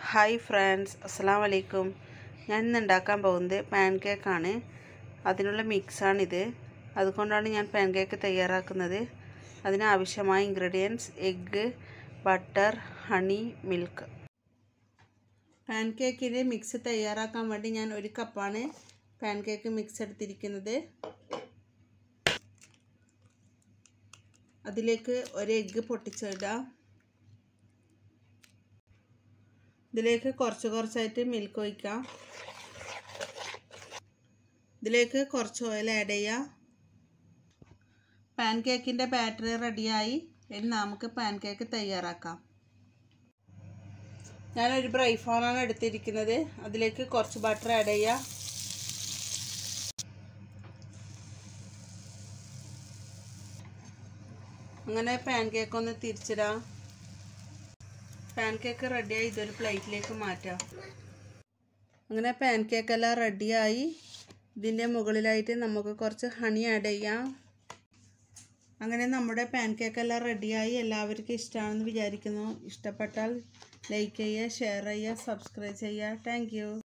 hi friends അസ്സാം വലൈക്കും ഞാൻ ഇന്ന് ഉണ്ടാക്കാൻ പോകുന്നത് പാൻ കേക്കാണ് അതിനുള്ള മിക്സാണിത് അതുകൊണ്ടാണ് ഞാൻ പാൻ കേക്ക് തയ്യാറാക്കുന്നത് അതിനാവശ്യമായ ingredients egg butter honey milk പാൻ കേക്കിൻ്റെ മിക്സ് തയ്യാറാക്കാൻ വേണ്ടി ഞാൻ ഒരു കപ്പാണ് പാൻ കേക്ക് മിക്സ് എടുത്തിരിക്കുന്നത് അതിലേക്ക് ഒരു എഗ്ഗ് പൊട്ടിച്ചിടാം ഇതിലേക്ക് കുറച്ച് കുറച്ചായിട്ട് മിൽക്ക് ഒഴിക്കാം ഇതിലേക്ക് കുറച്ച് ഓയിൽ ആഡ് ചെയ്യാം പാൻ കേക്കിൻ്റെ ബാറ്ററി റെഡിയായി ഇനി നമുക്ക് പാൻ കേക്ക് തയ്യാറാക്കാം ഞാനൊരു ബ്രൈഫോണാണ് എടുത്തിരിക്കുന്നത് അതിലേക്ക് കുറച്ച് ബട്ടർ ആഡ് ചെയ്യാം അങ്ങനെ പാൻ കേക്ക് ഒന്ന് തിരിച്ചിടാം പാൻ കേക്ക് റെഡിയായി ഇതൊരു പ്ലേറ്റിലേക്ക് മാറ്റാം അങ്ങനെ പാൻ കേക്കെല്ലാം റെഡിയായി ഇതിൻ്റെ മുകളിലായിട്ട് നമുക്ക് കുറച്ച് ഹണി ആഡ് ചെയ്യാം അങ്ങനെ നമ്മുടെ പാൻ കേക്കെല്ലാം റെഡിയായി എല്ലാവർക്കും ഇഷ്ടമാണെന്ന് വിചാരിക്കുന്നു ഇഷ്ടപ്പെട്ടാൽ ലൈക്ക് ചെയ്യുക ഷെയർ ചെയ്യുക സബ്സ്ക്രൈബ് ചെയ്യുക താങ്ക്